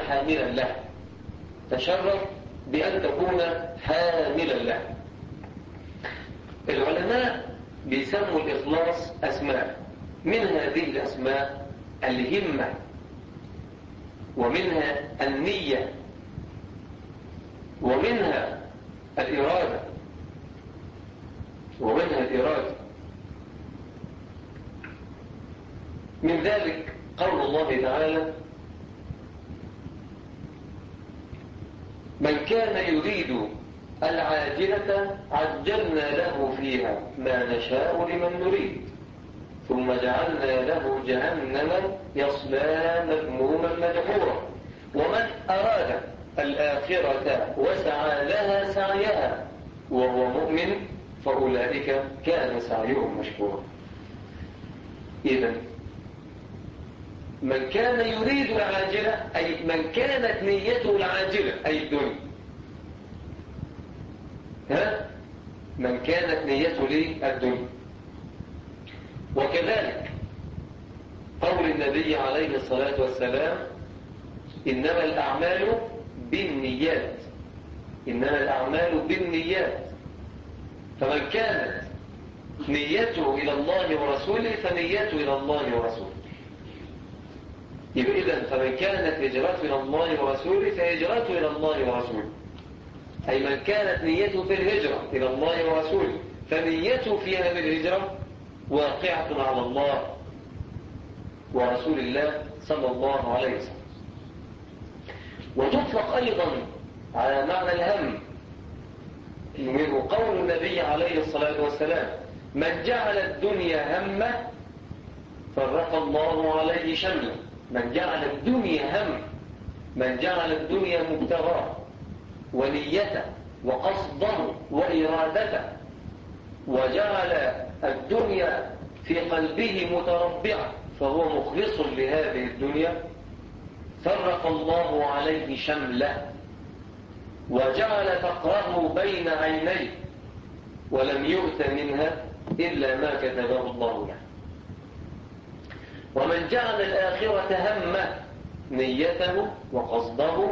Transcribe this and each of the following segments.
حاملا له تشرف بأن تكون حاملا له العلماء بيسموا الإخلاص أسماء من هذه الأسماء الهمة ومنها النية ومنها الإرادة ومنها الإرادة من ذلك قول الله تعالى من كان يريد العاجلة عجلنا له فيها ما نشاء لمن نريد ثم جعلنا له جهنم يصلى مذموما مدحورا ومن أراد الآخرة وسعى لها سعيها وهو مؤمن فأولئك كان سعيهم مشكورا إذا من كان يريد العاجلة أي من كانت نيته العاجلة أي الدنيا ها من كانت نيته للدنيا وكذلك قول النبي عليه الصلاة والسلام إنما الأعمال بالنيات إنما الأعمال بالنيات فمن كانت نيته إلى الله ورسوله فنيته إلى الله ورسوله يبقى إذن فمن كانت هجرته إلى الله ورسوله فهجرته إلى الله ورسوله أي من كانت نيته في الهجرة إلى الله ورسوله فنيته في هذه الهجرة واقعة على الله ورسول الله صلى الله عليه وسلم وتطلق أيضا على معنى الهم منه قول النبي عليه الصلاة والسلام من جعل الدنيا همه فرق الله عليه شمله من جعل الدنيا هم من جعل الدنيا مبتغاه ونيته وقصده وإرادته وجعل الدنيا في قلبه متربعة فهو مخلص لهذه الدنيا فرق الله عليه شمله وجعل فقره بين عينيه ولم يؤت منها إلا ما كتبه الله له ومن جعل الآخرة همه نيته وقصده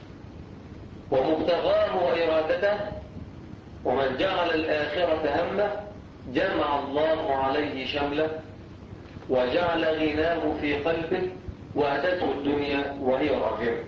ومبتغاه وإرادته ومن جعل الآخرة همه جمع الله عليه شمله وجعل غناه في قلبه وأتته الدنيا وهي راغمة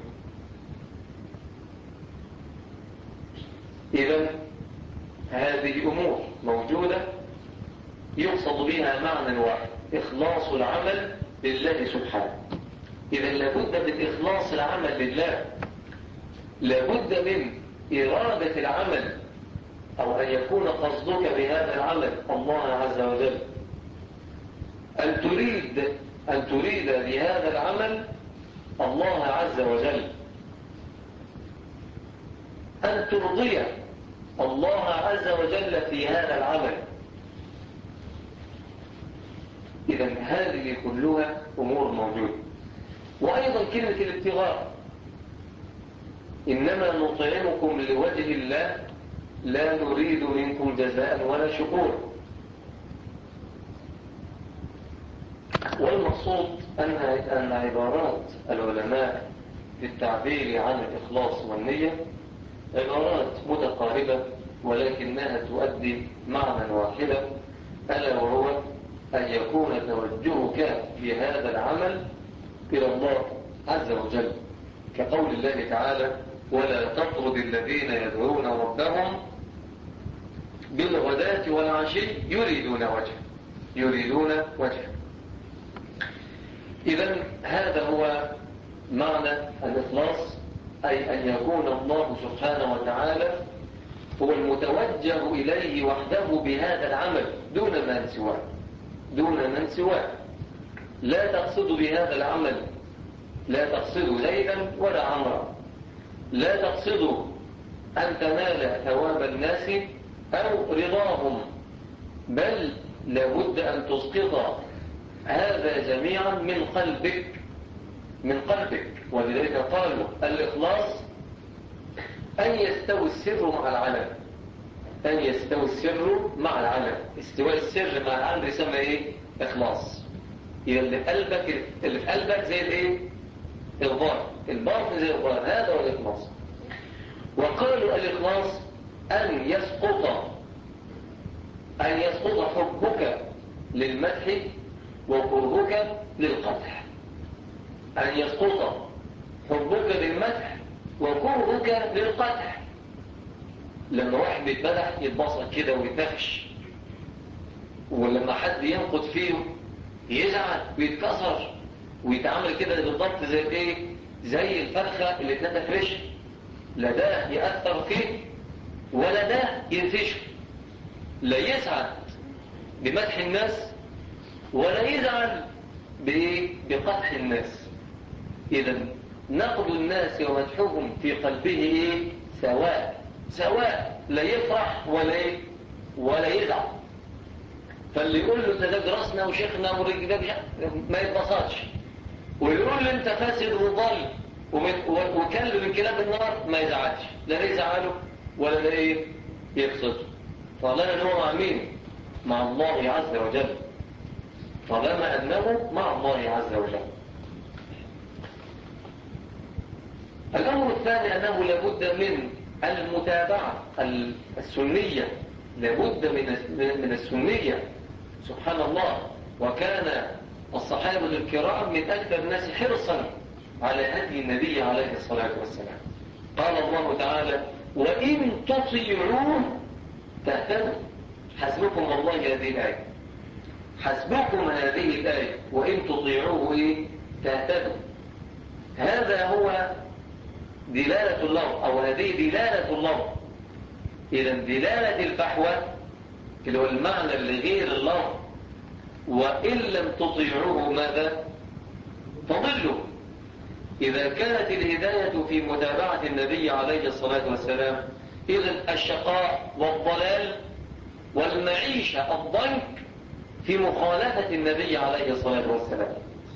إذا هذه أمور موجودة يقصد بها معنى واحد إخلاص العمل لله سبحانه إذا لابد من إخلاص العمل لله لابد من إرادة العمل أو أن يكون قصدك بهذا العمل الله عز وجل أن تريد أن تريد بهذا العمل الله عز وجل أن ترضي الله عز وجل في هذا العمل إذا هذه كلها أمور موجودة وأيضا كلمة الابتغاء إنما نطعمكم لوجه الله لا نريد منكم جزاء ولا شكور والمقصود أن أن عبارات العلماء في التعبير عن الإخلاص والنية عبارات متقاربة ولكنها تؤدي معنى واحدا ألا وهو أن يكون توجهك في هذا العمل إلى الله عز وجل كقول الله تعالى ولا تطرد الذين يدعون ربهم بالغداة والعشي يريدون وجهه يريدون وجهه إذا هذا هو معنى الإخلاص أي أن يكون الله سبحانه وتعالى هو المتوجه إليه وحده بهذا العمل دون من سواه دون من سواه لا تقصد بهذا العمل لا تقصد زيدا ولا عمرا لا تقصد أن تنال ثواب الناس أو رضاهم بل لابد أن تسقط هذا جميعا من قلبك من قلبك ولذلك قالوا الإخلاص أن يستوي السر مع العلم أن يستوي السر مع العلم استواء السر مع العلم يسمى إيه؟ إخلاص يبقى اللي في قلبك اللي في قلبك زي الإيه؟ الظاهر الباطن زي الظاهر هذا هو الإخلاص وقالوا الإخلاص أن يسقط أن يسقط حبك للمدح وكرهك للقدح أن يسقط حبك للمدح وكرهك للقدح لما واحد بيتمدح يتبسط كده ويتنفش ولما حد ينقد فيه يزعل ويتكسر ويتعامل كده بالضبط زي ايه زي الفرخة اللي اتنتف ريش لا ده يأثر فيه ولا ده ينفشه لا يسعد بمدح الناس ولا يزعل بقدح الناس إذا نقد الناس ومدحهم في قلبه إيه؟ سواء سواء لا يفرح ولا إيه؟ ولا يزعل فاللي يقول له انت ده راسنا وشيخنا ورجلنا ما يتبسطش ويقول له انت فاسد وضل وكلم من كلاب النار ما يزعلش لا يزعله ولا لا ايه يقصد طالما انه مع مين مع الله عز وجل طالما انه مع الله عز وجل الامر الثاني انه لابد من المتابعه السنيه لابد من من السنيه سبحان الله وكان الصحابة الكرام من أكثر الناس حرصا على هدي النبي عليه الصلاة والسلام قال الله تعالى وإن تطيعوه تهتدوا حسبكم الله هذه الآية حسبكم هذه الآية وإن تطيعوه إيه؟ تهتدوا هذا هو دلالة الله أو هذه دلالة الله إذا دلالة الفحوى اللي هو المعنى اللي غير الله وإن لم تطيعوه ماذا تضلوا إذا كانت الهداية في متابعة النبي عليه الصلاة والسلام إذا الشقاء والضلال والمعيشة الضنك في مخالفة النبي عليه الصلاة والسلام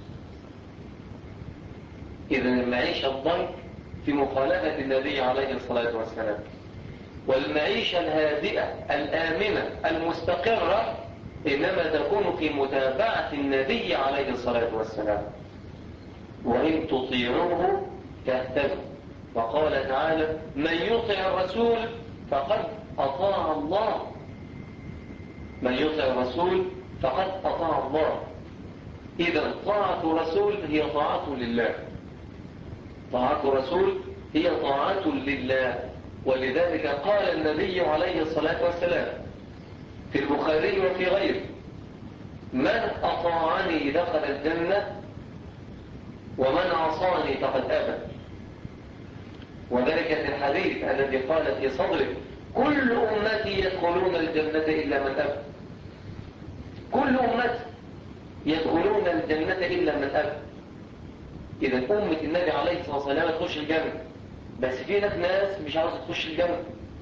إذا المعيشة الضنك في مخالفة النبي عليه الصلاة والسلام والمعيشة الهادئة الآمنة المستقرة إنما تكون في متابعة النبي عليه الصلاة والسلام وإن تطيعوه تهتدوا وقال تعالى من يطع الرسول فقد أطاع الله من يطع الرسول فقد أطاع الله إذا طاعة الرسول هي طاعة لله طاعة الرسول هي طاعة لله ولذلك قال النبي عليه الصلاة والسلام في البخاري وفي غيره من أطاعني دخل الجنة ومن عصاني فقد أبى وذلك في الحديث الذي قال في صدره كل أمتي يدخلون الجنة إلا من أبى كل أمتي يدخلون الجنة إلا من أبى إذا أمة النبي عليه الصلاة والسلام تخش الجنة بس في ناس مش عاوزة تخش الجنة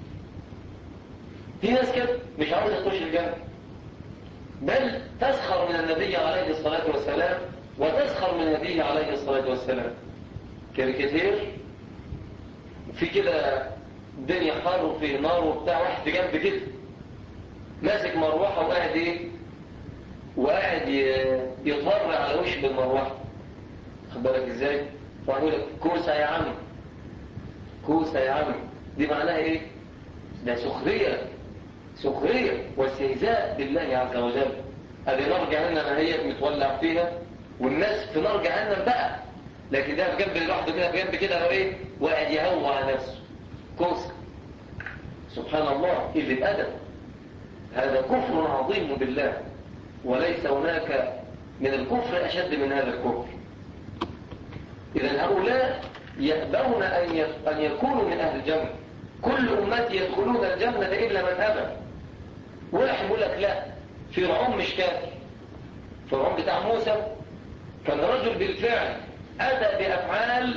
في ناس كده مش عاوزة تخش الجنة بل تسخر من النبي عليه الصلاة والسلام وتسخر من النبي عليه الصلاة والسلام كاريكاتير في كده الدنيا حار وفي نار وبتاع واحد جنب كده ماسك مروحة وقاعد ايه وقاعد يطر على وش بالمروحة خد بالك ازاي ويقول لك كوسة يا عم كوسة يا عم دي معناها ايه ده سخرية سخرية واستهزاء بالله عز وجل ادي نار جهنم هي متولع فيها والناس في نار جهنم بقى لكن ده في جنب لوحده كده في جنب كده هو ايه وقاعد يهوى على نفسه كوسة سبحان الله اللي ادب هذا كفر عظيم بالله وليس هناك من الكفر اشد من هذا الكفر اذا هؤلاء يأبون أن يكونوا من أهل الجنة كل أمتي يدخلون الجنة إلا من أبى واحد يقول لك لا فرعون مش كافر فرعون بتاع موسى كان رجل بالفعل أتى بأفعال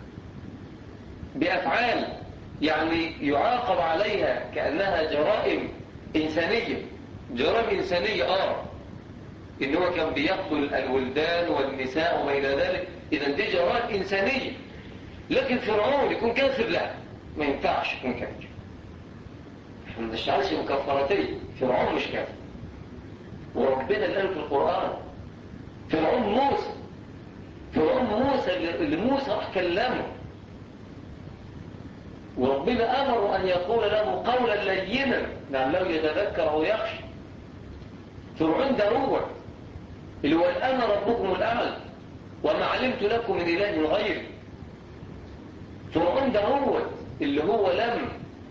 بأفعال يعني يعاقب عليها كأنها جرائم إنسانية جرائم إنسانية آه إن هو كان بيقتل الولدان والنساء وما إلى ذلك إذا دي جرائم إنسانية لكن فرعون يكون كافر لا ما ينفعش يكون كافر احنا ما نشتغلش مكفرتين فرعون مش كافر وربنا الآن في القرآن فرعون موسى فرعون موسى اللي موسى راح كلمه وربنا أمره أن يقول له قولا لينا لعله يتذكر أو يخشى فرعون ده هو اللي هو أنا ربكم الأعلى وما علمت لكم من إله غيري فرعون ده هو اللي هو لم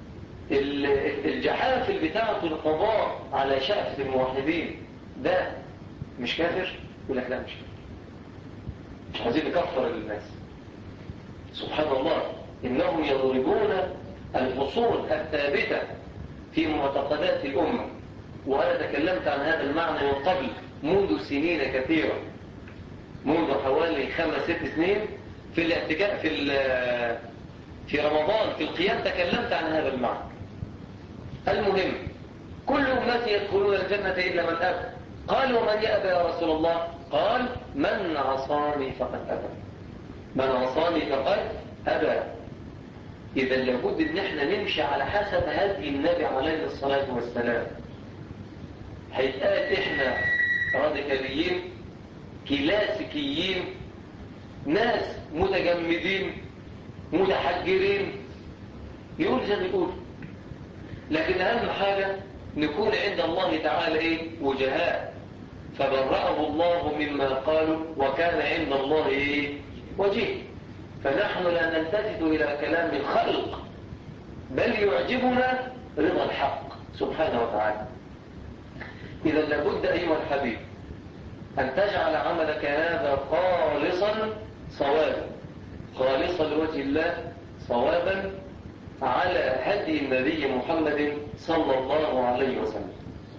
الجحافل بتاعته القضاء على شأفة الموحدين ده مش كافر يقول لك لا مش كافر مش عايزين نكفر الناس سبحان الله إنهم يضربون الفصول الثابتة في معتقدات الأمة وأنا تكلمت عن هذا المعنى من قبل منذ سنين كثيرة منذ حوالي خمس ست سنين في الاعتكاف في في رمضان في القيام تكلمت عن هذا المعنى المهم كل أمتي يدخلون الجنة إلا من أبى قال ومن يأبى يا رسول الله قال من عصاني فقد أبى من عصاني فقد أبى إذا لابد أن احنا نمشي على حسب هدي النبي عليه الصلاة والسلام هيتقال احنا راديكاليين كلاسيكيين ناس متجمدين متحجرين يقول زي ما يقول لكن أهم حاجة نكون عند الله تعالى إيه وجهاء فبرأه الله مما قالوا وكان عند الله إيه وجيه فنحن لا نلتفت إلى كلام الخلق بل يعجبنا رضا الحق سبحانه وتعالى إذا لابد أيها الحبيب أن تجعل عملك هذا خالصا صوابا خالصا لوجه الله صوابا على هدي النبي محمد صلى الله عليه وسلم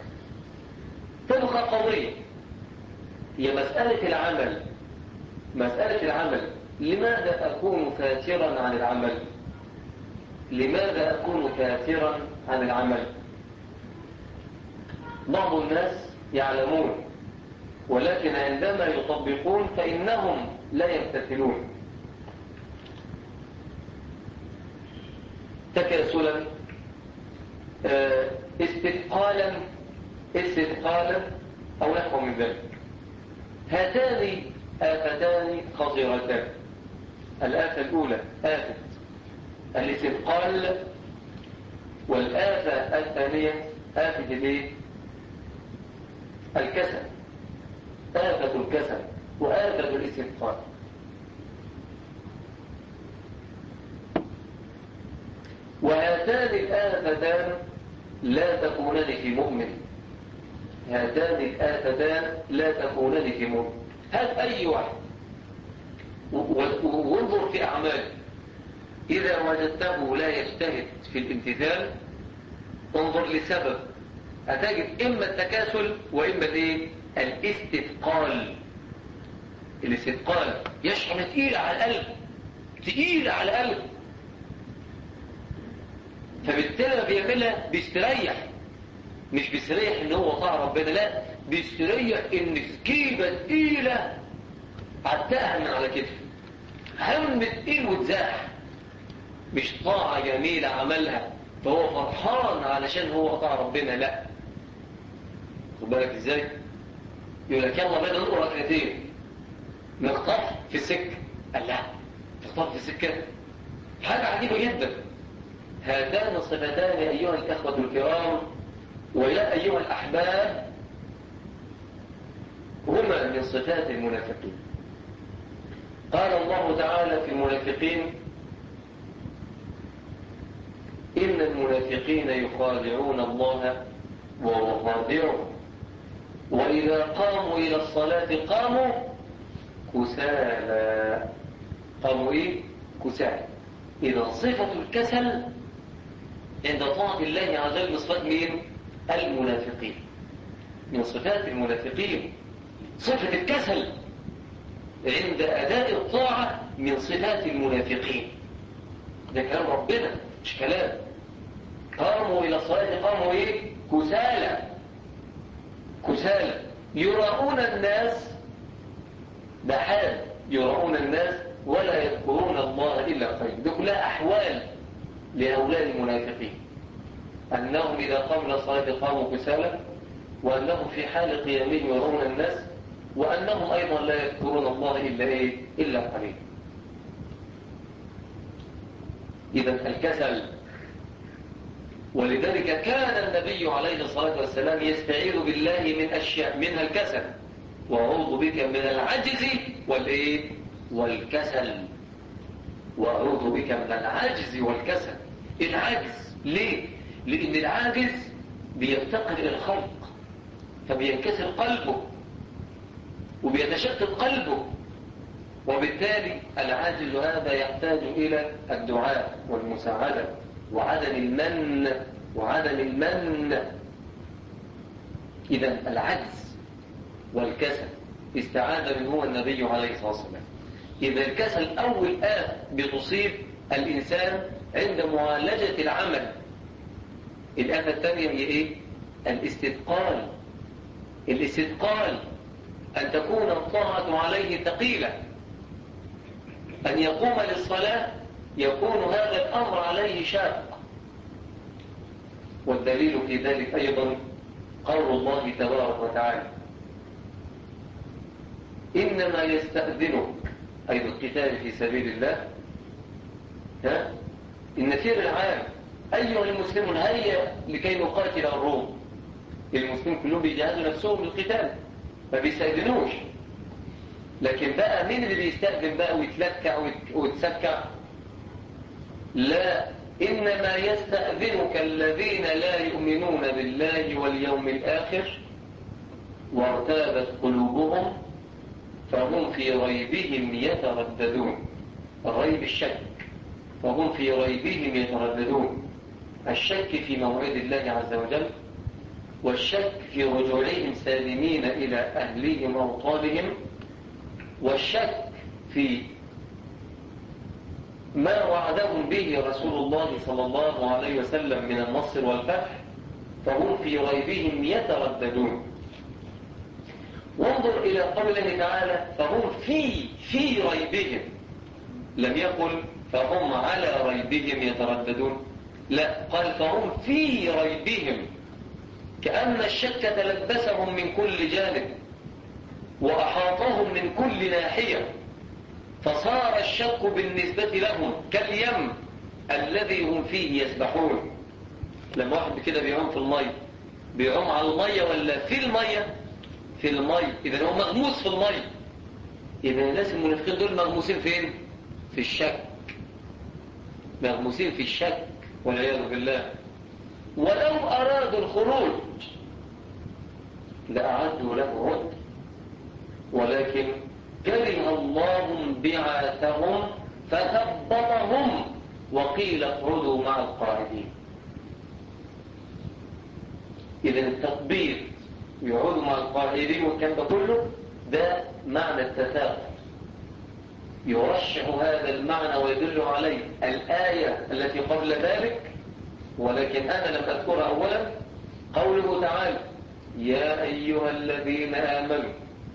تبقى قضية هي مسألة العمل مسألة العمل لماذا أكون كاثرا عن العمل لماذا أكون كاثرا عن العمل بعض الناس يعلمون ولكن عندما يطبقون فإنهم لا يمتثلون تكاسلا استثقالا استثقالا أو نحو من ذلك هاتان آفتان خطيرتان الآفة الأولى آفة الاستثقال والآفة الثانية آفة الايه؟ الكسل آفة الكسل وآفة الاستثقال وهاتان الآفتان لا تكونان في مؤمن هاتان الآفتان لا تكونان في مؤمن هات أي واحد وانظر في أعماله إذا وجدته لا يجتهد في الامتثال انظر لسبب هتجد إما التكاسل وإما الايه الاستثقال الاستثقال يشعر تقيل على القلب تقيل على القلب فبالتالي ما بيعملها بيستريح مش بيستريح ان هو طاع ربنا لا بيستريح ان سكيبه تقيله عداها من على كتفه هم تقيل وتزاح مش طاعه جميله عملها فهو فرحان علشان هو طاع ربنا لا خد بالك ازاي يقول لك يلا بينا نقرا ركعتين نخطف في السكه قال لا تخطف في السكه حاجه عجيبه جدا هاتان الصفتان أيها الأخوة الكرام ويا أيها الأحباب هما من صفات المنافقين قال الله تعالى في المنافقين إن المنافقين يخادعون الله وهو خادعهم وإذا قاموا إلى الصلاة قاموا كسالى قاموا إيه؟ كسالى إذا صفة الكسل عند طاعة الله عز وجل من صفات مين؟ المنافقين من صفات المنافقين صفة الكسل عند أداء الطاعة من صفات المنافقين ده كلام ربنا مش كلام قاموا إلى الصلاة قاموا إيه؟ كسالى كسالى يراؤون الناس ده حال يراؤون الناس ولا يذكرون الله إلا خير دي كلها أحوال لهؤلاء المنافقين أنهم إذا قاموا إلى الصلاة قاموا كسالى وأنهم في حال قيامهم يرون الناس وأنهم أيضا لا يذكرون الله إلا إيه إلا قليلا إذا الكسل ولذلك كان النبي عليه الصلاة والسلام يستعيذ بالله من أشياء منها الكسل وأعوذ بك من العجز والإيه والكسل وأعوذ بك من العجز والكسل العجز ليه؟ لأن العاجز بيفتقر إلى الخلق فبينكسر قلبه وبيتشتت قلبه وبالتالي العاجز هذا يحتاج إلى الدعاء والمساعدة وعدم المن وعدم المن إذا العجز والكسل استعاذ منه النبي عليه الصلاة والسلام إذا الكسل أول آه بتصيب الإنسان عند معالجة العمل الآفة الثانية هي إيه؟ الاستثقال الاستثقال أن تكون الطاعة عليه ثقيلة أن يقوم للصلاة يكون هذا الأمر عليه شاق والدليل في ذلك أيضا قول الله تبارك وتعالى إنما يستأذنك أي بالقتال في سبيل الله ها؟ النفير العام أيها المسلمون هيا لكي نقاتل الروم المسلمين كلهم بيجهزوا نفسهم للقتال ما بيستأذنوش لكن بقى مين اللي بيستأذن بقى ويتلكع ويتسكع لا إنما يستأذنك الذين لا يؤمنون بالله واليوم الآخر وارتابت قلوبهم فهم في ريبهم يترددون الريب الشك فهم في ريبهم يترددون الشك في موعد الله عز وجل والشك في رجوعهم سالمين إلى أهليهم وأوطانهم والشك في ما وعدهم به رسول الله صلى الله عليه وسلم من النصر والفتح فهم في ريبهم يترددون وانظر إلى قوله تعالى فهم في في ريبهم لم يقل فهم على ريبهم يترددون لا قال فهم في ريبهم كأن الشك تلبسهم من كل جانب وأحاطهم من كل ناحية فصار الشك بالنسبة لهم كاليم الذي هم فيه يسبحون لما واحد كده بيعوم في المية بيعوم على المية ولا في المية في المية إذا هو مغموس في المية إذا الناس المنافقين دول مغموسين فين في الشك مغموسين في الشك والعياذ بالله ولو أرادوا الخروج لأعدوا له عد ولكن كره الله بعاثهم فثبطهم وقيل اقعدوا مع القاعدين إذا التطبيق يقعدوا مع القاعدين والكلام ده كله ده معنى التثاقل يرشح هذا المعنى ويدل عليه الآية التي قبل ذلك ولكن أنا لم أذكرها أولا قوله تعالى يا أيها الذين آمنوا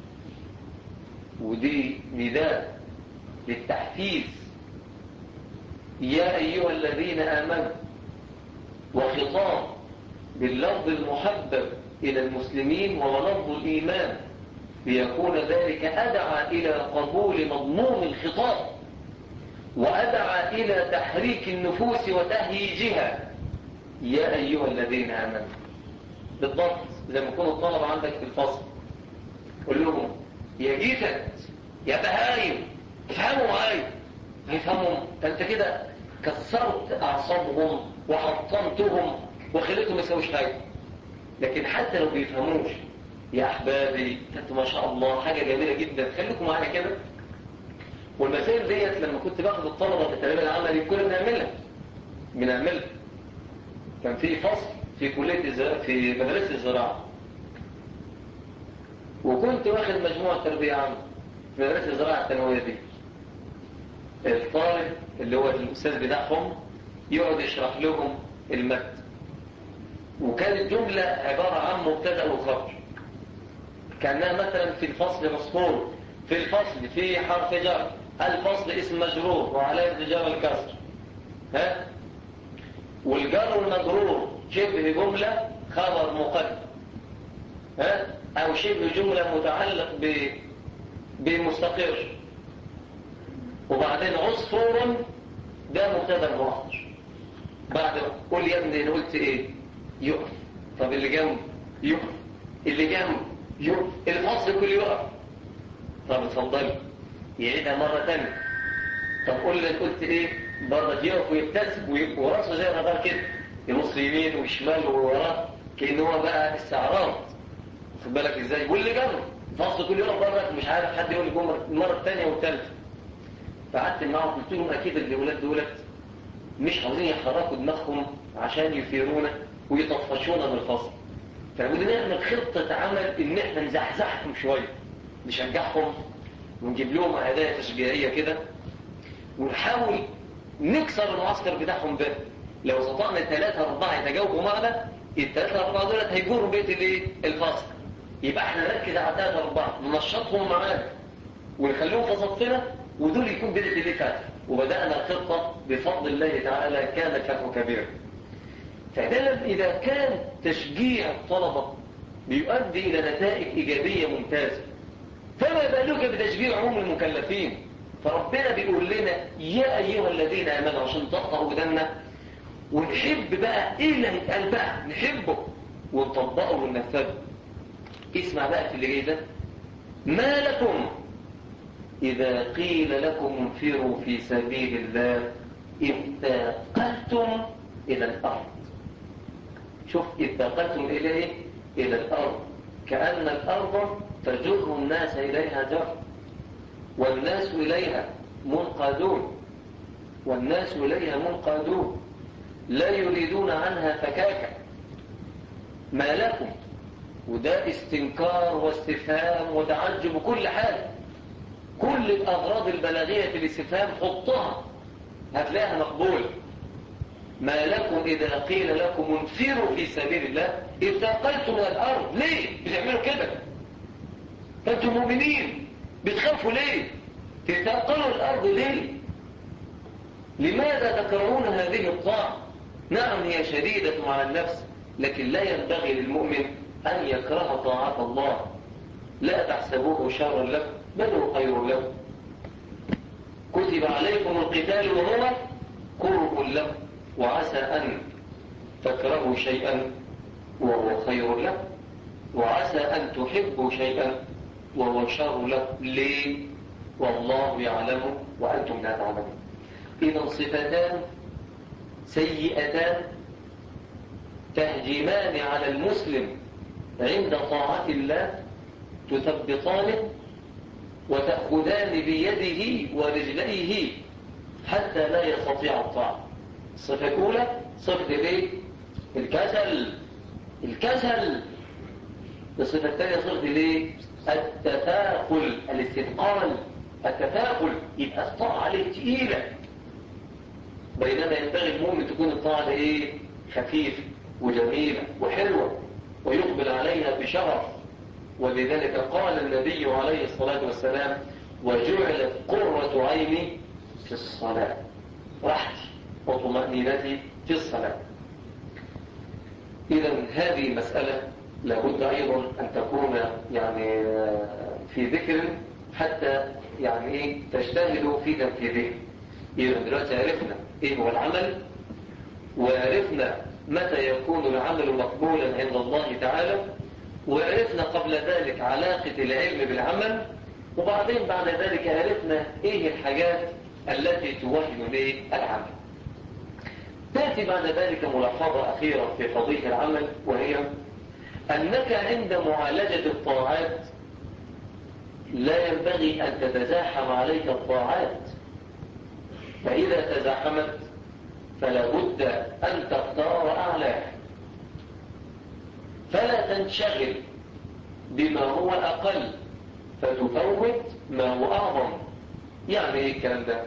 ودي نداء للتحفيز يا أيها الذين آمنوا وخطاب باللفظ المحبب إلى المسلمين وهو لفظ الإيمان ليكون ذلك أدعى إلى قبول مضمون الخطاب وأدعى إلى تحريك النفوس وتهييجها يا أيها الذين آمنوا بالضبط زي ما يكون الطلبة عندك في الفصل قول لهم يا جيتت يا بهايم افهموا معايا هيفهموا انت كده كسرت اعصابهم وحطمتهم وخليتهم ما يسويش حاجه لكن حتى لو بيفهموش يا احبابي انتوا ما شاء الله حاجه جميله جدا خليكم معايا كده والمسائل ديت لما كنت باخد الطلبه في التدريب العملي كنا بنعملها بنعملها كان في فصل في كليه الزراعه في مدرسه الزراعه وكنت واخد مجموعة تربية عامة في مدرسة الزراعة الثانوية دي الطالب اللي هو الأستاذ بتاعهم يقعد يشرح لهم المد وكانت جملة عبارة عن مبتدأ وخبر كأنها مثلا في الفصل مصفور في الفصل في حرف جر الفصل اسم مجرور وعلامة جر الكسر ها والجر والمجرور شبه جملة خبر مقدم ها أو شبه جملة متعلق ب... بمستقر وبعدين عصفورا ده مبتدا مؤخر بعد قول يا ابني قلت ايه يقف طب اللي جنب يقف اللي جنب يقف الفصل كله يقف طب اتفضلي يعيدها مرة تانية طب قول لي قلت ايه برضه يقف ويبتسم وراسه زي الرادار كده يبص يمين وشمال ووراه كأنه هو بقى استعراض خد بالك ازاي واللي جنبه فصل كل يوم بره مش عارف حد يقول الجمله المره الثانيه والثالثه فقعدت معاهم قلت لهم اكيد الاولاد دولت مش عاوزين يحركوا دماغهم عشان يثيرونا ويطفشونا من الفصل فبدنا نعمل خطه عمل ان احنا نزحزحهم شويه نشجعهم ونجيب لهم هدايا تشجيعيه كده ونحاول نكسر المعسكر بتاعهم ده لو استطعنا ثلاثة أربعة يتجاوبوا معنا الثلاثة أربعة دولت هيجوروا بيت الايه الفصل يبقى احنا نركز على ثلاثة أربعة ننشطهم معانا ونخليهم في صفنا ودول يكون بداية اللي فات وبدأنا الخطة بفضل الله تعالى كان الفتح كبيرا فده إذا كان تشجيع الطلبة بيؤدي إلى نتائج إيجابية ممتازة فما بالك بتشجيع عموم المكلفين فربنا بيقول لنا يا أيها الذين آمنوا عشان تقطعوا بدنا ونحب بقى إيه اللي هيتقال بقى نحبه ونطبقه وننفذه اسمع بقى في اللي جاي ده ما لكم إذا قيل لكم انفروا في سبيل الله اثاقلتم إلى الأرض شوف اثاقلتم إلى إيه؟ إلى الأرض كأن الأرض تجر الناس إليها جر والناس إليها منقادون والناس إليها منقادون لا يريدون عنها فكاكا ما لكم وده استنكار واستفهام وتعجب وكل حاجة كل الأغراض البلاغية في الاستفهام حطها هتلاقيها مقبولة ما لكم إذا قيل لكم انفروا في سبيل الله اتقلتم من الأرض ليه؟ بتعملوا كده فأنتم مؤمنين بتخافوا ليه؟ تتقلوا الأرض ليه؟ لماذا تكرهون هذه الطاعة؟ نعم هي شديدة على النفس لكن لا ينبغي للمؤمن أن يكره طاعة الله لا تحسبوه شرا لكم بل هو خير لكم كتب عليكم القتال وهو كره لكم وعسى أن تكرهوا شيئا وهو خير لكم وعسى أن تحبوا شيئا وهو شر لكم ليه والله يعلم وأنتم لا تعلمون إذا صفتان سيئتان تهجمان على المسلم عند طاعة الله تثبطانه وتأخذان بيده ورجليه حتى لا يستطيع الطاعة الصفة الأولى صفة الايه؟ الكسل الكسل الصفة الثانية صفة الايه؟ التثاقل الاستثقال التثاقل يبقى الطاعة عليه تقيلة بينما ينبغي المؤمن تكون الطاعة ايه؟ خفيفة وجميلة وحلوة ويقبل عليها بشرف ولذلك قال النبي عليه الصلاة والسلام وجعلت قرة عيني في الصلاة راحتي وطمأنينتي في الصلاة إذا هذه مسألة لابد أيضا أن تكون يعني في ذكر حتى يعني إيه تجتهدوا في تنفيذه إذا دلوقتي عرفنا إيه هو العمل وعرفنا متى يكون العمل مقبولا عند الله تعالى وعرفنا قبل ذلك علاقة العلم بالعمل وبعدين بعد ذلك عرفنا ايه الحاجات التي توهن ليه العمل تأتي بعد ذلك ملاحظة أخيرة في قضية العمل وهي أنك عند معالجة الطاعات لا ينبغي أن تتزاحم عليك الطاعات فإذا تزاحمت فلا بد أن تختار أعلاه فلا تنشغل بما هو أقل فتفوت ما هو أعظم يعني إيه الكلام ده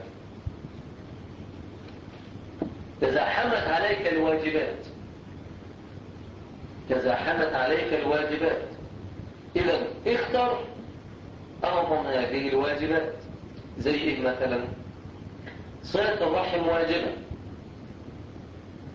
تزاحمت عليك الواجبات تزاحمت عليك الواجبات إذا اختر أعظم هذه الواجبات زي إيه مثلا صلة الرحم واجبة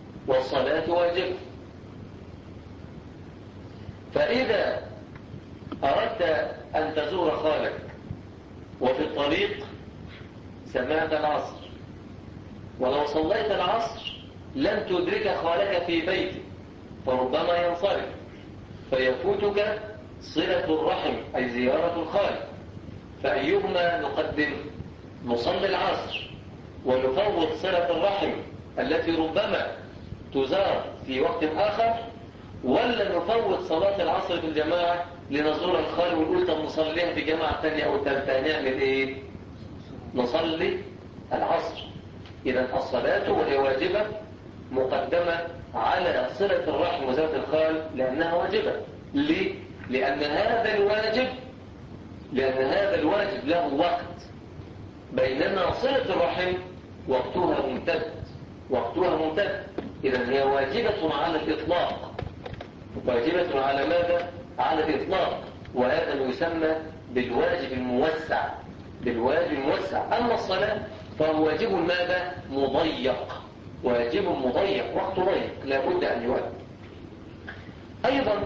والصلاة واجبة فإذا أردت أن تزور خالك وفي الطريق سمعت العصر ولو صليت العصر لن تدرك خالك في بيته فربما ينصرف فيفوتك صلة الرحم أي زيارة الخال فأيهما نقدم نصلي العصر ونفوض صلة الرحم التي ربما تزار في وقت آخر ولا نفوض صلاة العصر في الجماعة لنزور الخال ونقول طب نصليها في جماعة ثانية أو ثالثة نعمل إيه نصلي العصر إذا الصلاة وهي واجبة مقدمة على صلة الرحم وزارة الخال لأنها واجبة ليه؟ لأن هذا الواجب لأن هذا الواجب له وقت بينما صلة الرحم وقتها ممتد وقتها ممتد إذا هي واجبة على الإطلاق واجبة على ماذا؟ على الإطلاق وهذا يسمى بالواجب الموسع بالواجب الموسع أما الصلاة فهو واجب ماذا؟ مضيق واجب مضيق وقت ضيق لا بد أن يؤدي أيضا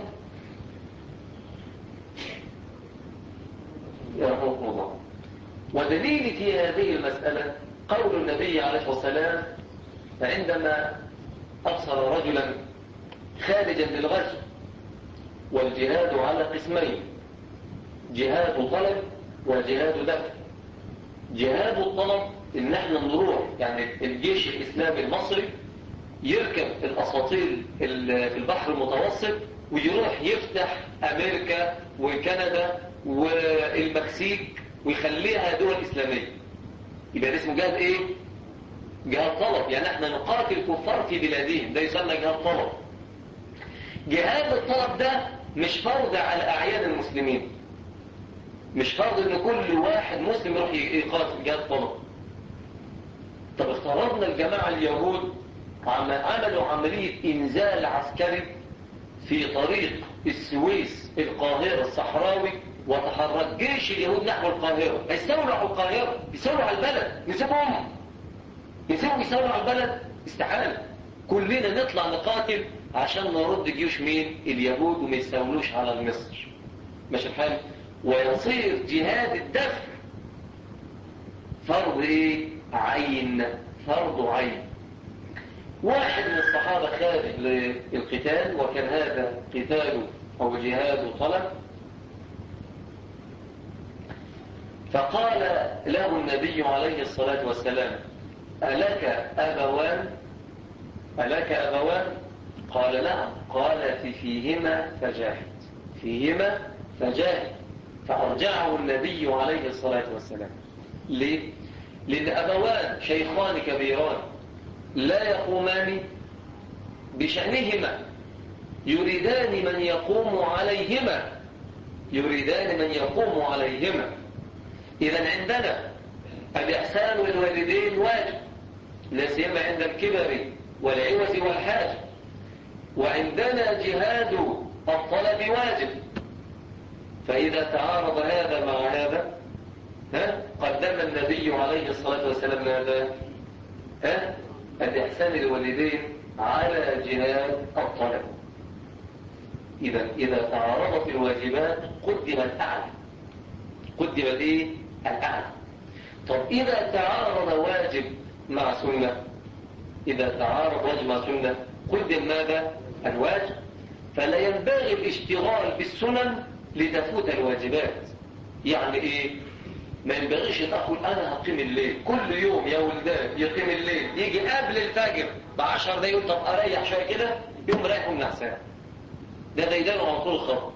يرحمكم الله ودليل في هذه المسألة قول النبي عليه الصلاة والسلام عندما أبصر رجلا خارجا للغزو والجهاد على قسمين جهاد طلب وجهاد دفع جهاد الطلب ان احنا نروح يعني الجيش الاسلامي المصري يركب الاساطيل في البحر المتوسط ويروح يفتح امريكا وكندا والمكسيك ويخليها دول اسلاميه يبقى ده اسمه جهاد ايه جهاد طلب يعني احنا نقاتل الكفار في بلادهم ده يسمى جهاد طلب جهاد الطلب ده مش فرض على اعيان المسلمين مش فرض ان كل واحد مسلم يروح يقاتل جهاد طلب طب افترضنا الجماعة اليهود عملوا عملية انزال عسكري في طريق السويس القاهرة الصحراوي وتحرك جيش اليهود نحو القاهرة هيستولوا على القاهرة يستولوا على البلد يسيبهم يسيبوا يستولوا على البلد استحالة كلنا نطلع نقاتل عشان نرد جيوش مين اليهود وما يستولوش على مصر ماشي الحال ويصير جهاد الدفع فرض ايه عين فرض عين واحد من الصحابة خارج للقتال وكان هذا قتال أو جهاد طلب فقال له النبي عليه الصلاة والسلام ألك أبوان ألك أبوان قال نعم قال في فيهما فجاهد فيهما فجاهد فأرجعه النبي عليه الصلاة والسلام ليه؟ لأن أبوان شيخان كبيران لا يقومان بشأنهما يريدان من يقوم عليهما يريدان من يقوم عليهما إذا عندنا الإحسان للوالدين واجب لا سيما عند الكبر والعوز والحاج وعندنا جهاد الطلب واجب فإذا تعارض هذا مع هذا ها قدم النبي عليه الصلاة والسلام ماذا ها الإحسان للوالدين على جهاد الطلب إذا إذا تعارضت الواجبات قدم الأعلى قدم إيه الأعلى طب إذا تعارض واجب مع سنة إذا تعارض واجب مع سنة قدم ماذا الواجب فلا ينبغي الاشتغال بالسنن لتفوت الواجبات يعني إيه ما ينبغيش تقول أنا هقيم الليل كل يوم يا ولدان يقيم الليل يجي قبل الفجر بعشر دقايق يقول طب أريح شوية كده يوم رايح من ساعة ده ديدان على طول الخط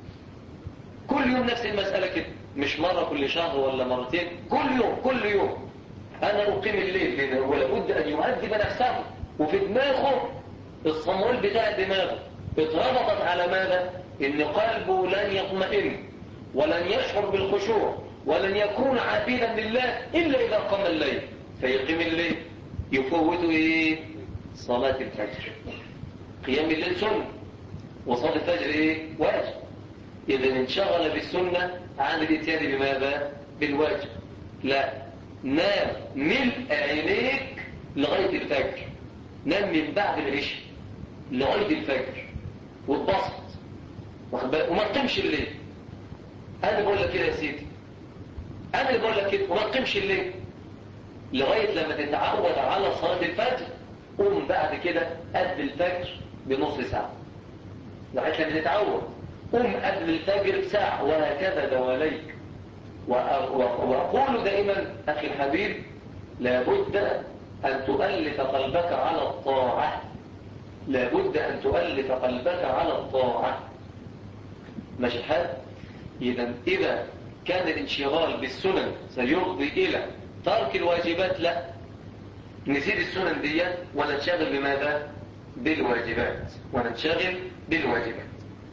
كل يوم نفس المسألة كده مش مرة كل شهر ولا مرتين كل يوم كل يوم أنا أقيم الليل لأنه ولابد أن يؤدب نفسه وفي دماغه الصمول بتاع دماغه اتربطت على ماذا؟ إن قلبه لن يطمئن ولن يشعر بالخشوع ولن يكون عبيدا لله إلا إذا قام الليل فيقيم الليل يفوت إيه؟ صلاة الفجر قيام الليل سنة وصلاة الفجر إيه؟ واجب إذا انشغل بالسنة عن الاتيان بماذا؟ بالواجب لا نام ملء عينيك لغاية الفجر نام من بعد العشاء لغاية الفجر واتبسط وما تقيمش الليل أنا بقول لك كده يا سيدي أنا اللي بقول لك كده وما تقيمش الليل لغاية لما تتعود على صلاة الفجر قوم بعد كده قبل الفجر بنص ساعة لغاية لما تتعود قوم قبل الفجر ساعة وهكذا دواليك وأقول دائما أخي الحبيب لابد أن تؤلف قلبك على الطاعة لابد أن تؤلف قلبك على الطاعة ماشي الحال إذا إذا كان الانشغال بالسنن سيفضي إلى ترك الواجبات لا نزيد السنن دي وننشغل بماذا بالواجبات وننشغل بالواجبات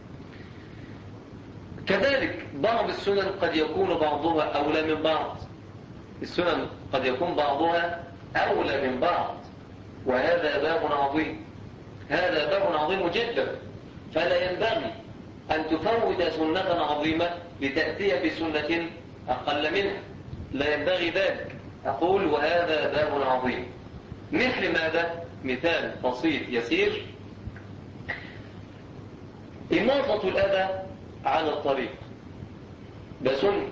كذلك بعض السنن قد يكون بعضها أولى من بعض السنن قد يكون بعضها أولى من بعض وهذا باب عظيم هذا باب عظيم جدا فلا ينبغي أن تفوت سنة عظيمة لتأتي بسنة أقل منها لا ينبغي ذلك أقول وهذا باب عظيم مثل ماذا؟ مثال بسيط يسير إماطة الأذى على الطريق ده سنة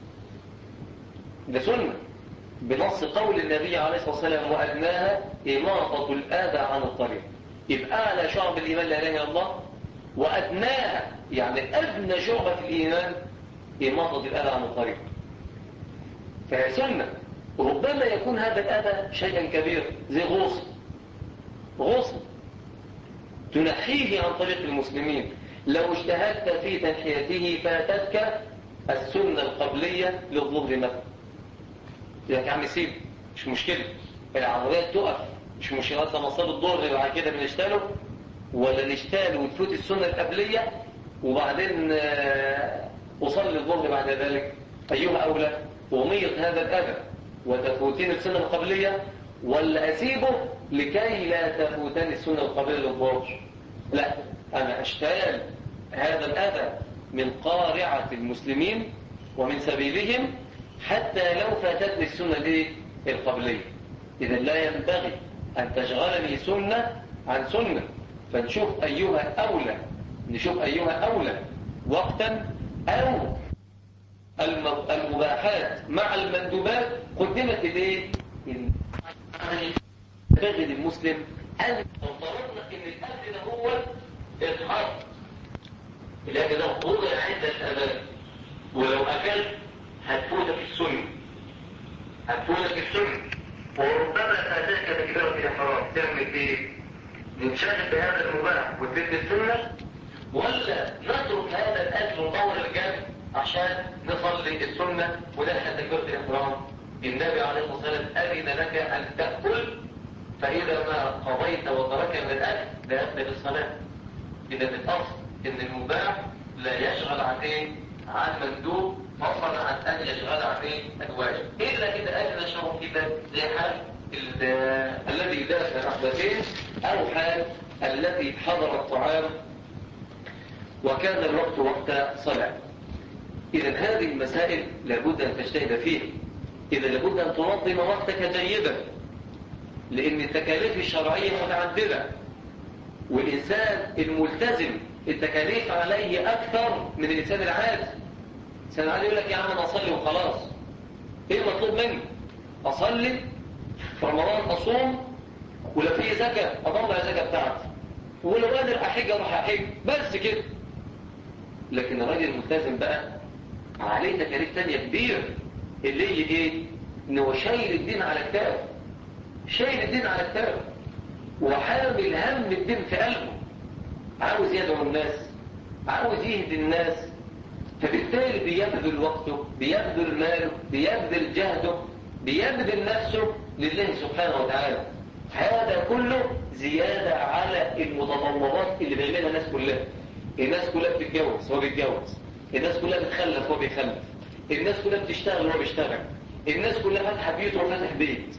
ده سنة بنص قول النبي عليه الصلاة والسلام وأدناها إماطة الأذى عن الطريق يبقى أعلى شعب الإيمان لا إله إلا الله وأدناها يعني أدنى شعبة الإيمان إماطة الأذى عن الطريق فهي سنة ربما يكون هذا الأذى شيئا كبيرا زي غوص غوص تنحيه عن طريق المسلمين لو اجتهدت في تنحيته فاتتك السنة القبلية للظهر مثلا يا عم سيب مش مشكلة العربيات تقف مش مشكلة لما صار الظهر بعد كده بنشتاله ولا نشتاله وتفوت السنة القبلية وبعدين أصلي الظهر بعد ذلك أيها أولى وميط هذا الأذى وتفوتين السنة القبلية ولا أسيبه لكي لا تفوتني السنة القبلية للظهر لا أنا أشتال هذا الأذى من قارعة المسلمين ومن سبيلهم حتى لو فاتتني السنة دي القبلية إذا لا ينبغي أن تشغلني سنة عن سنة فنشوف أيها أولى نشوف أيها أولى وقتا أو المباحات مع المندوبات قدمت ليه ينبغي للمسلم أن افترضنا أن الأذن هو الحرب الأذن هو وضع عند الأذان ولو أكلت هتفوتك السنة هتفوتك السنة وربما فاتتك بكبيرة الإحرام تعمل إيه؟ ننشغل بهذا المباح وتبد السنة ولا نترك هذا الأكل ونطور الجنب عشان نصلي السنة ونلحق تكبيرة الإحرام النبي عليه الصلاة والسلام أذن لك أن تأكل فإذا ما قضيت وترك من الأكل ذهبت للصلاة إذا الأصل إن المباح لا يشغل عن إيه؟ عن مندوب فضلا عن أن يشغل عن إيه؟ الواجب إلا إذا أجل شرط كده زي حال الذي داس رحبتين أو حال الذي حضر الطعام وكان الوقت وقت صلاة إذا هذه المسائل لابد أن تجتهد فيها إذا لابد أن تنظم وقتك جيدا لأن التكاليف الشرعية متعددة والإنسان الملتزم التكاليف عليه أكثر من الإنسان العادي الإنسان العادي يقول لك يا عم أنا أصلي وخلاص إيه المطلوب مني أصلي في رمضان أصوم ولو في زكاة أطلع الزكاة بتاعتي ولو قادر أحج أروح أحج بس كده لكن الراجل الملتزم بقى عليه تكاليف تانية كبيرة اللي هي ايه ان هو شايل الدين على كتابه شايل الدين على كتابه وحامل هم الدين في قلبه عاوز يدعو الناس عاوز يهدي الناس فبالتالي بيبذل وقته بيبذل ماله بيبذل جهده بيبذل نفسه لله سبحانه وتعالى هذا كله زيادة على المتطلبات اللي بيعملها الناس كلها الناس كلها بتتجوز هو بيتجوز الناس كلها بتخلف هو بيخلف الناس كلها بتشتغل وهو بيشتغل الناس كلها فاتحه بيت وهو فاتح بيت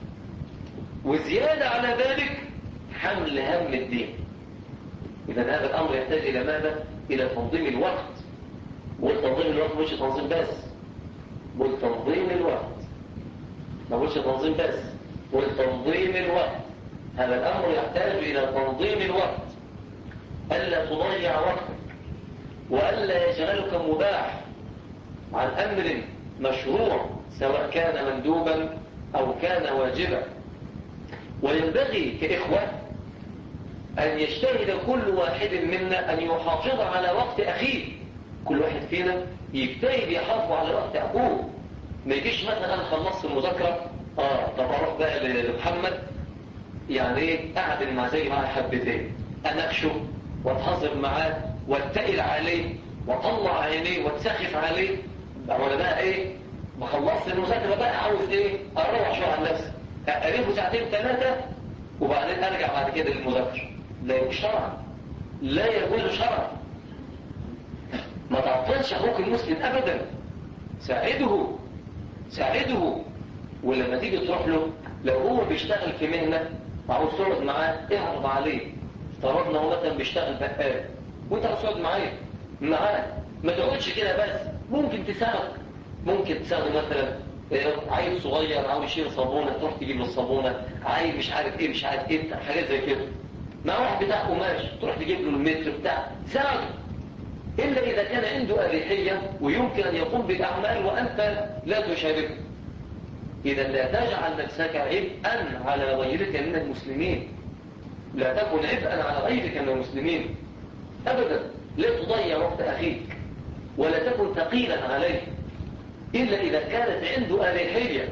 وزيادة على ذلك حمل هم الدين إذا هذا الأمر يحتاج إلى ماذا؟ إلى تنظيم الوقت والتنظيم الوقت مش تنظيم بس والتنظيم الوقت ما قلتش تنظيم بس والتنظيم الوقت هذا الأمر يحتاج إلى تنظيم الوقت ألا تضيع وقتك وألا يشغلك مباح عن أمر مشروع سواء كان مندوبا أو كان واجبا وينبغي كإخوة أن يجتهد كل واحد منا أن يحافظ على وقت أخيه كل واحد فينا يجتهد يحافظ على وقت أخوه ما يجيش مثلا أنا خلصت المذاكرة آه طب أروح بقى لمحمد يعني ايه أعدل مع زي معاه حبتين أناقشه واتهزر معاه واتقل عليه وطلع عينيه واتسخف عليه وانا بقى ايه ما خلصت المذاكره بقى عاوز ايه اروح شويه عن نفسي اقربه ساعتين ثلاثه وبعدين ارجع بعد كده للمذاكره لا يجوز شرعا لا يجوز شرعا ما تعطلش اخوك المسلم ابدا ساعده ساعده ولما تيجي تروح له لو هو بيشتغل في مهنه وعاوز تقعد معاه اعرض عليه افترضنا هو مثلا بيشتغل بقال وانت عاوز تقعد معاه معاه ما تقعدش كده بس ممكن تساعد ممكن تساعده مثلا عيل صغير عاوز يشيل صابونه تروح تجيب له الصابونه عيل مش عارف ايه مش عارف ايه حاجات زي كده مع واحد بتاع قماش تروح تجيب له المتر بتاع ساعده الا اذا كان عنده اريحيه ويمكن ان يقوم بالاعمال وانت لا تشاركه اذا لا تجعل نفسك عبئا على غيرك من المسلمين لا تكن عبئا على غيرك من المسلمين ابدا لا تضيع وقت اخيك ولا تكن ثقيلا عليه إلا إذا كانت عنده أريحية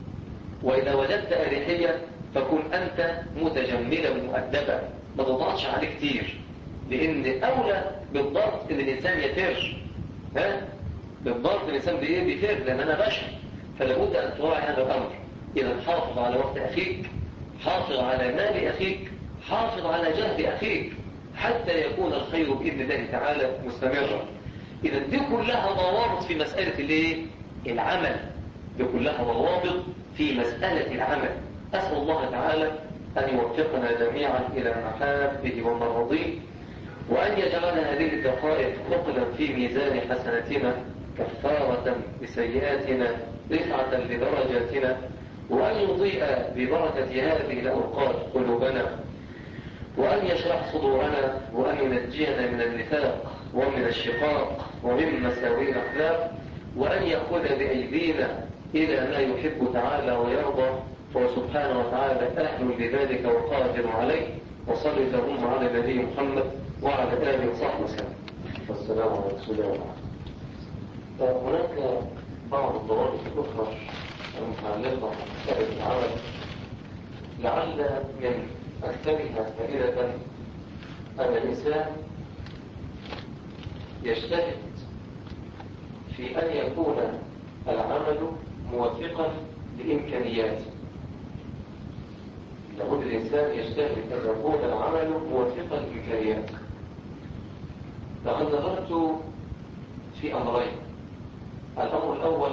وإذا وجدت أريحية فكن أنت متجملا مؤدبا ما تضغطش عليه كتير لأن أولى بالضغط إن الإنسان يفر ها بالضغط الإنسان بإيه بيفر لأن أنا بشر فلابد أن تراعي هذا الأمر إذا حافظ على وقت أخيك حافظ على مال أخيك حافظ على جهد أخيك حتى يكون الخير بإذن الله تعالى مستمرا إذا دي كلها ضوابط في مسألة الايه؟ العمل دي كلها ضوابط في مسألة العمل أسأل الله تعالى أن يوفقنا جميعا إلى محابه ومرضيه وأن يجعل هذه الدقائق ثقلا في ميزان حسناتنا كفارة لسيئاتنا رفعة لدرجاتنا وأن يضيء ببركة هذه الأوقات قلوبنا وأن يشرح صدورنا وأن ينجينا من النفاق ومن الشقاق ومن مساوي الأخلاق وأن يأخذ بأيدينا إلى ما يحب تعالى ويرضى فهو سبحانه وتعالى أهل لذلك وقادر عليه وصل اللهم على نبي محمد وعلى آله وصحبه وسلم والسلام على رسول الله هناك بعض الضوابط الأخرى المتعلقة بسائل العمل لعل من أكثرها فائدة أن الإنسان يجتهد في أن يكون العمل موافقا لإمكانياته لابد الإنسان يجتهد أن يكون العمل موافقا لإمكانياته لقد نظرت في أمرين الأمر الأول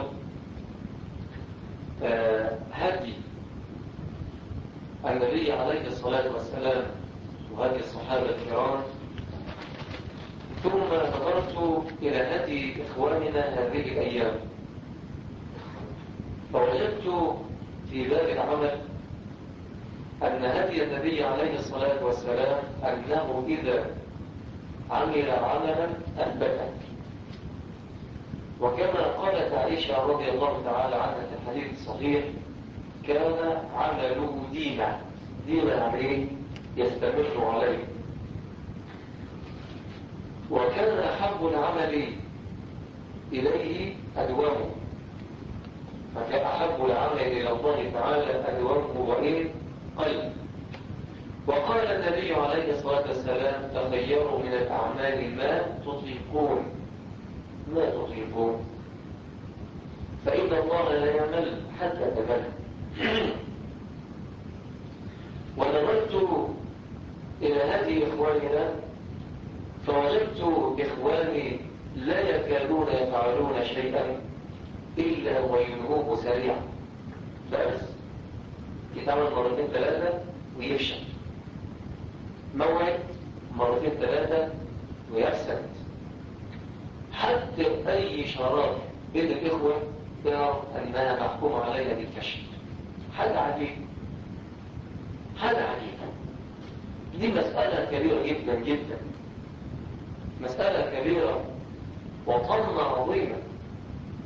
آه هدي النبي عليه الصلاة والسلام وهدي الصحابة الكرام ثم نظرت إلى هدي إخواننا هذه الأيام فوجدت في باب العمل أن هدي النبي عليه الصلاة والسلام أنه إذا عمل عملا أثبته وكما قالت عائشة رضي الله تعالى عنها في الحديث الصحيح كان عمله ديما ديما عليه يستمر عليه وكان أحب العمل إليه أدوامه فكان أحب العمل إلى الله تعالى أدوامه وإن قلب وقال النبي عليه الصلاة والسلام تخيروا من الأعمال ما تطيقون ما تطيقون فإن الله لا يمل حتى تمل ونظرت إلى هذه إخواننا فوجدت إخواني لا يكادون يفعلون شيئا إلا وينهوه سريعا بس يتعمل مرتين ثلاثة ويفشل موعد مرتين ثلاثة ويفسد حتى أي شرار بين الإخوة يرى أنها محكومة عليها بالفشل حاجة عجيبة حاجة عجيبة دي مسألة كبيرة جدا جدا مسألة كبيرة وطنة عظيمة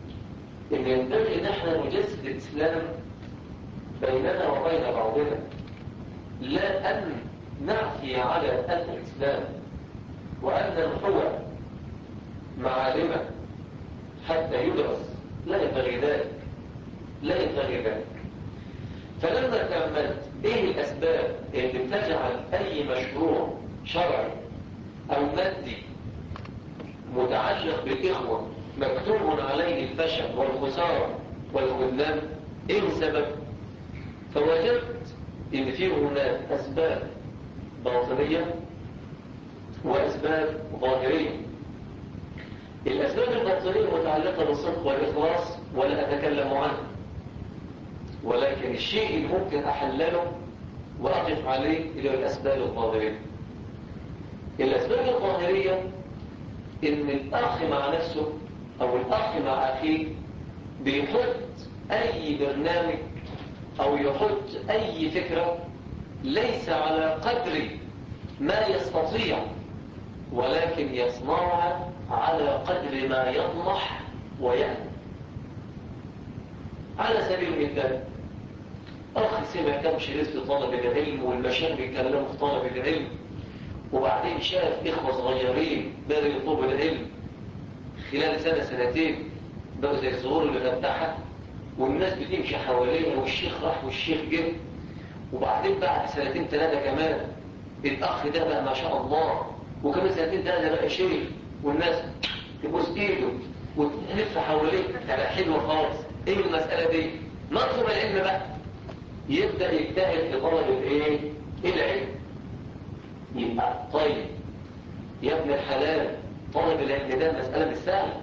إن ينبغي إن احنا نجسد الإسلام بيننا وبين بعضنا لا أن نعفي على أهل الإسلام وأن ننحو معالمه حتى يدرس لا ينبغي ذلك لا ينبغي ذلك فلما تأملت ايه الاسباب اللي بتجعل اي مشروع شرعي او مادي متعلق بالاخوة مكتوب عليه الفشل والخسارة والخذلان ايه السبب فوجدت ان في هناك اسباب باطنية واسباب ظاهرية الاسباب الباطنية متعلقة بالصدق والاخلاص ولا اتكلم عنها ولكن الشيء اللي ممكن أحلله وأقف عليه إلى الأسباب الظاهرية الأسباب الظاهرية إن الأخ مع نفسه أو الأخ مع أخيه بيحط أي برنامج أو يحط أي فكرة ليس على قدر ما يستطيع ولكن يصنعها على قدر ما يطمح ويأمل على سبيل المثال أخ سمع كم شريط في طلب العلم والمشايخ بيتكلموا في طلب العلم وبعدين شاف إخوة صغيرين بدأوا يطلبوا العلم خلال سنة سنتين بقوا زي الزهور اللي فتحها والناس بتمشي حواليه والشيخ راح والشيخ جه وبعدين بعد سنتين ثلاثة كمان الأخ ده بقى ما شاء الله وكمان سنتين ثلاثة بقى شيخ والناس تبوس إيده وتلف حواليه تبقى حلوة خالص إيه المسألة دي؟ نطلب العلم بقى يبدأ يجتهد في طلب الايه العلم يبقى طيب يا ابن الحلال طلب العلم ده مسألة مش سهلة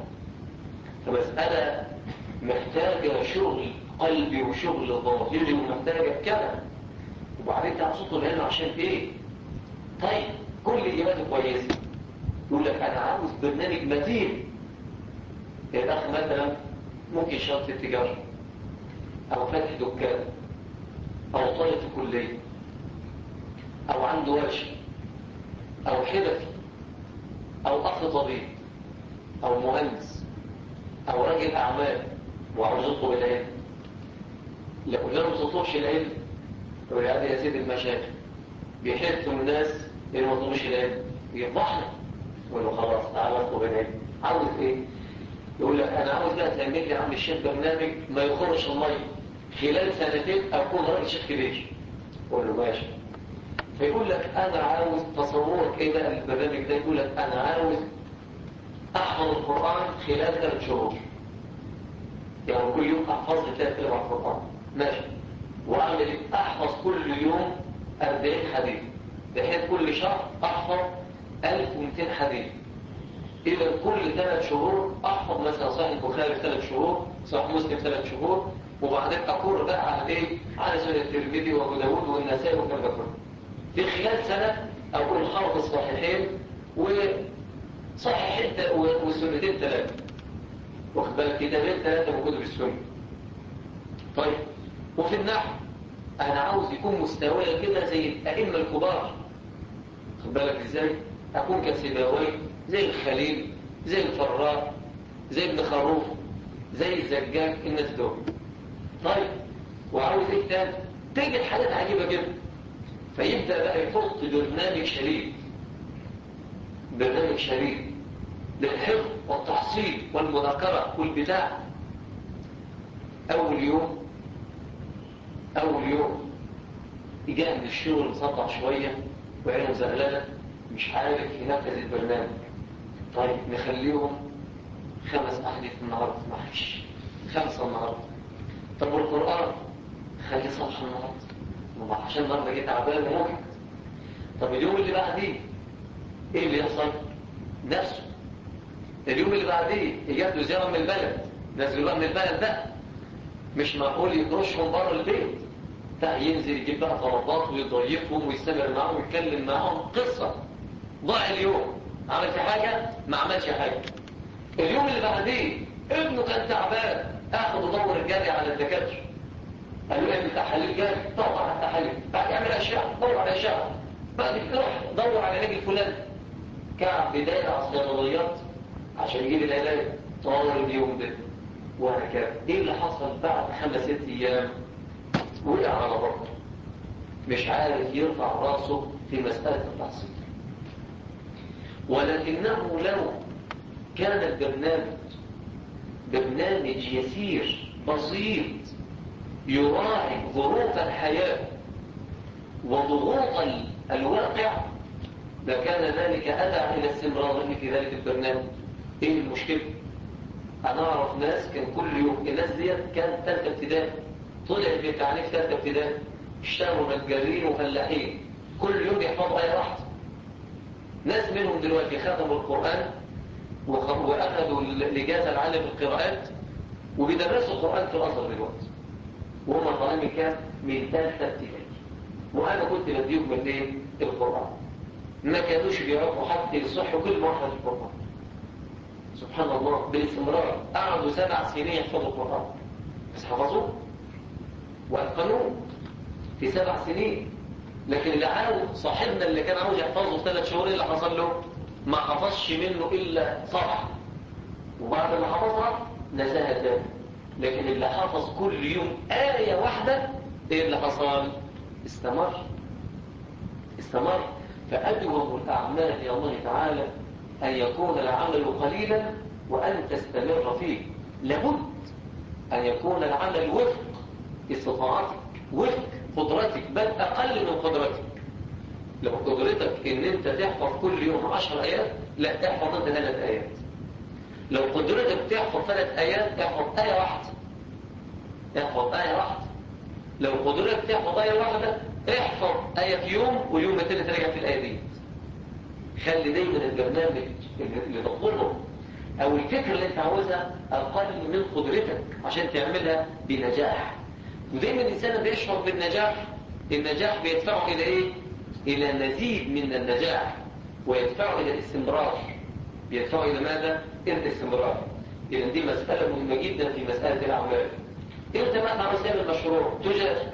فمسألة محتاجة شغل قلبي وشغل ظاهري ومحتاجة كلام وبعدين تعصته العلم عشان ايه طيب كل اجاباته كويسة يقول لك انا عاوز برنامج متين الاخ مثلا ممكن شرط التجارة او فتح دكان أو طالب في كلية أو عنده ورشة أو حرفي أو أخ طبيب أو مهندس أو راجل أعمال وعاوز يطلب العلم لو لم تطلبش العلم يقول هذا يا سيد المشاكل بيحثوا الناس اللي ما يطلبوش العلم يفضحنا يقول له خلاص تعالى اطلب العلم عاوز ايه؟ يقول لك انا عاوز بقى تعمل لي عم الشيخ برنامج ما يخرش الميه خلال سنتين أكون راجل شيخ كبير يقول له ماشي فيقول لك أنا عاوز تصورك إيه بقى البرنامج ده يقول لك أنا عاوز أحفظ القرآن خلال ثلاث شهور يعني كل يوم أحفظ لي ثلاث أربع القرآن ماشي وأعمل إيه؟ أحفظ كل يوم 40 حديث بحيث كل شهر أحفظ 1200 حديث إذا كل ثلاث شهور أحفظ مثلا صحيح البخاري ثلاث شهور صحيح مسلم ثلاث شهور وبعدين أقر بقى على إيه؟ على سنة الترمذي وأبو داوود والنسائي والكلام ده كله. في خلال سنة أكون حافظ الصحيحين وصحيحين وسنتين ثلاثة. واخد بالك كتابين ثلاثة موجودة في السنة. طيب وفي النحو أنا عاوز يكون مستواي كده زي الأئمة الكبار. واخد بالك إزاي؟ أكون كسيباوي زي الخليل زي الفراء زي ابن خروف زي الزجاج الناس دول. طيب وعاوز ايه تاني تجد حاجات عجيبة جدا فيبدأ بقى يحط برنامج شريف برنامج شريف للحفظ والتحصيل والمذاكرة والبداع أول يوم أول يوم يجي من الشغل مسطع شوية وعينه زغلانة مش عارف ينفذ البرنامج طيب نخليهم خمس أحاديث النهاردة معلش خمسة النهاردة طب والقرآن خلي صفحة النهاردة عشان النهارده جيت تعبان وموجد طب اليوم اللي بعديه ايه اللي يحصل؟ نفسه اليوم اللي بعديه يجاب له زيارة من البلد نزلوا بقى من البلد ده مش معقول يطرشهم بره البيت لا ينزل يجيب بقى طلبات ويضيفهم ويستمر معاهم ويتكلم معاهم قصة ضاع اليوم عمل في حاجة ما عملش حاجة اليوم اللي بعديه ابنه كان تعبان اخذ ودور الجاري على الدكاتره قال له اعمل تحاليل جاري دور على التحاليل بعد اعمل اشعه دور على اشعه بعد روح دور على العلاج الفلاني كعب بدايه على الصيدليات عشان يجيب العلاج طال اليوم ده وهكذا ايه اللي حصل بعد خمس ست ايام وقع على بطنه مش عارف يرفع راسه في مسألة التحصيل ولكنه لو كان البرنامج برنامج يسير بسيط يراعي ظروف الحياة وضغوط الواقع لكان ذلك أدعى إلى استمراره في ذلك البرنامج إيه المشكلة؟ أنا أعرف ناس كان كل يوم الناس ديت كانت ثالثة ابتدائي طلعت بتعريف ثالثة ابتدائي اشتغلوا نجارين وفلاحين كل يوم يحفظوا آية واحدة ناس منهم دلوقتي ختموا القرآن وأخذوا الإجازة العالم القراءات وبيدرسوا القرآن في الأزهر دلوقتي وهم طالعين من كام؟ من ثالثة ابتدائي وأنا كنت بديهم من إيه؟ القرآن ما كانوش بيعرفوا حتى يصحوا كل مرة في القرآن سبحان الله بالاستمرار قعدوا سبع سنين يحفظوا القرآن بس حفظوه وأتقنوه في سبع سنين لكن اللي عاوز صاحبنا اللي كان عاوز يحفظه في ثلاث شهور اللي حصل له ما حفظش منه إلا صفحة وبعد ما حفظها نساها تاني لكن اللي حفظ كل يوم آية واحدة ايه اللي حصل استمر استمر فأدوم الأعمال يا الله تعالى أن يكون العمل قليلا وأن تستمر فيه لابد أن يكون العمل وفق استطاعتك وفق قدرتك بل أقل من قدرتك لو قدرتك ان انت تحفظ كل يوم عشر ايات لا تحفظ انت ثلاث ايات لو قدرتك تحفظ ثلاث ايات تحفظ ايه واحده احفظ ايه واحده لو قدرتك تحفظ ايه واحده احفظ ايه في يوم واليوم التاني ترجع في الايه دي خلي دايما البرنامج اللي تطلبه او الفكره اللي انت عاوزها اقل من قدرتك عشان تعملها بنجاح ودايما الانسان بيشعر بالنجاح النجاح بيدفعه الى ايه إلى مزيد من النجاح ويدفعه إلى الاستمرار يدفعه إلى ماذا؟ إلى الاستمرار إذا دي مسألة مهمة جدا في مسألة الأعمال أنت ما تعرف تعمل مشروع تجاري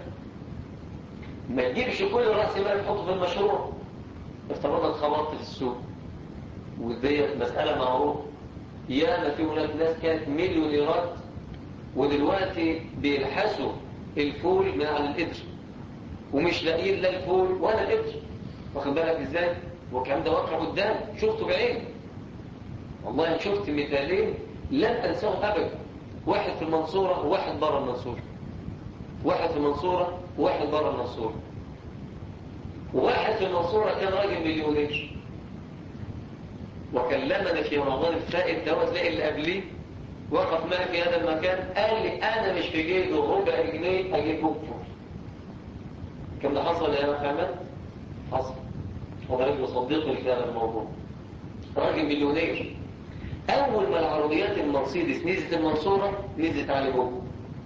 ما تجيبش كل رأس مال تحطه في المشروع افترضنا اتخبطت في السوق وديت مسألة معروفة ياما في هناك ناس كانت مليونيرات ودلوقتي بيلحسوا الفول من على القدر ومش لاقيين لا الفول ولا القدر واخد بالك ازاي والكلام ده واقع قدام شفته بعيني والله شفت مثالين لن انساه ابدا واحد في المنصوره وواحد بره المنصوره واحد في المنصوره وواحد بره المنصوره وواحد في المنصوره كان راجل مليونير وكلمنا في رمضان الفائت دوت تلاقي اللي قبليه وقف معي في هذا المكان قال لي انا مش في جيبي ربع جنيه اجيب فول كم ده حصل يا محمد حصل وضرب يصدقني في هذا الموضوع راجل مليونير اول ما العربيات المرسيدس نزلت المنصورة نزلت على جوه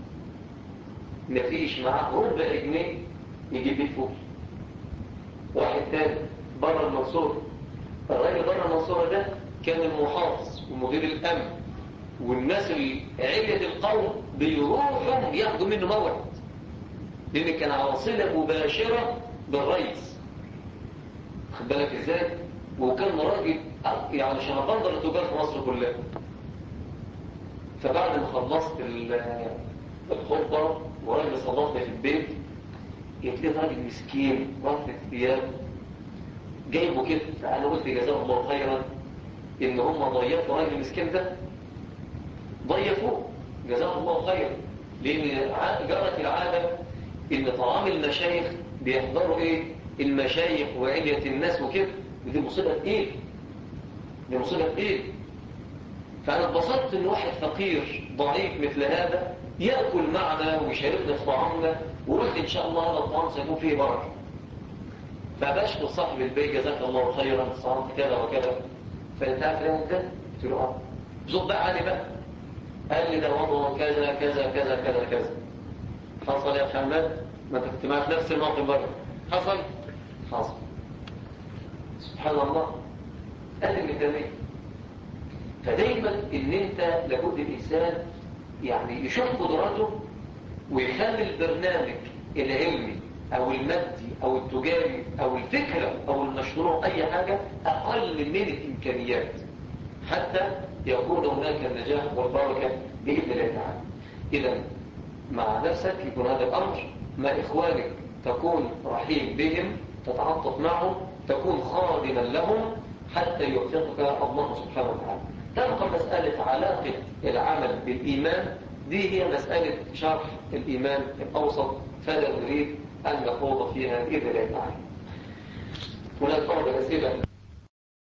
مفيش معاه ربع جنيه يجيب بيه فول واحد تاني بره المنصورة الراجل بره المنصورة ده كان المحافظ ومدير الامن والناس علية القوم بيروحوا ياخدوا منه موعد لأن كان على صلة مباشرة بالرئيس خد بالك ازاي وكان راجل يعني شنبندر التجار في مصر كلها فبعد ما خلصت الخطبة وراجل صلاتنا في البيت يتلقى راجل مسكين رفض ثياب جايبه كده فأنا قلت جزاه الله خيرا إن هم ضيفوا راجل المسكين ده ضيفوه جزاه الله خيرا لأن جرت العادة ان طعام المشايخ بيحضروا ايه المشايخ وعلية الناس وكده ودي مصيبة ايه دي مصيبة ايه فانا اتبسطت ان واحد فقير ضعيف مثل هذا يأكل معنا ويشاركنا في طعامنا وقلت ان شاء الله هذا الطعام سيكون فيه بركة فبشكر صاحب البيت جزاك الله خيرا صعمت كذا وكذا فانت عارف ليه ده قلت له اه زود بقى علي بقى قال لي ده وضعه كذا كذا كذا كذا كذا حصل يا محمد ما انت كنت معاه في نفس الموقف بره حصل حصل سبحان الله ادي المثاليه فدايما ان انت لابد الانسان يعني يشوف قدراته ويخلي البرنامج العلمي او المادي او التجاري او الفكره او المشروع اي حاجه اقل من الامكانيات حتى يكون هناك النجاح والبركة بإذن الله تعالى إذا مع نفسك يكون هذا الأمر مع إخوانك تكون رحيم بهم تتعاطف معهم تكون خادما لهم حتى يوفقك الله سبحانه وتعالى تبقى مسألة علاقة العمل بالإيمان دي هي مسألة شرح الإيمان الأوسط فلا نريد أن نخوض فيها بإذن الله تعالى هناك بعض الأسئلة